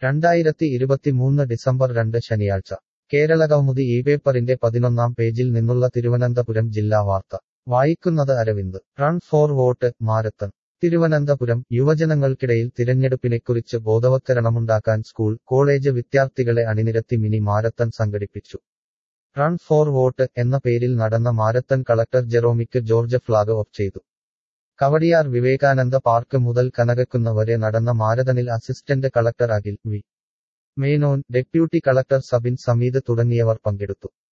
രണ്ടായിരത്തി ഇരുപത്തിമൂന്ന് ഡിസംബർ രണ്ട് ശനിയാഴ്ച കേരളകൗമുദി ഈ പേപ്പറിന്റെ പതിനൊന്നാം പേജിൽ നിന്നുള്ള തിരുവനന്തപുരം ജില്ലാ വാർത്ത വായിക്കുന്നത് Aravind run for vote marathon Thiruvananthapuram യുവജനങ്ങൾക്കിടയിൽ തിരഞ്ഞെടുപ്പിനെക്കുറിച്ച് ബോധവത്കരണമുണ്ടാക്കാൻ സ്കൂൾ കോളേജ് വിദ്യാർത്ഥികളെ അണിനിരത്തി മിനി മാരത്തൺ സംഘടിപ്പിച്ചു റൺ ഫോർ വോട്ട് എന്ന പേരിൽ നടന്ന മാരത്തൺ കളക്ടർ ജെറോമിക്ക് ജോർജ് ഫ്ളാഗ് ഓഫ് ചെയ്തു കവടിയാർ വിവേകാനന്ദ പാർക്ക് മുതൽ കനകക്കുന്ന വരെ നടന്ന മാരതണിൽ assistant collector Akhil V Menon deputy collector Sabin Sameed തുടങ്ങിയവർ പങ്കെടുത്തു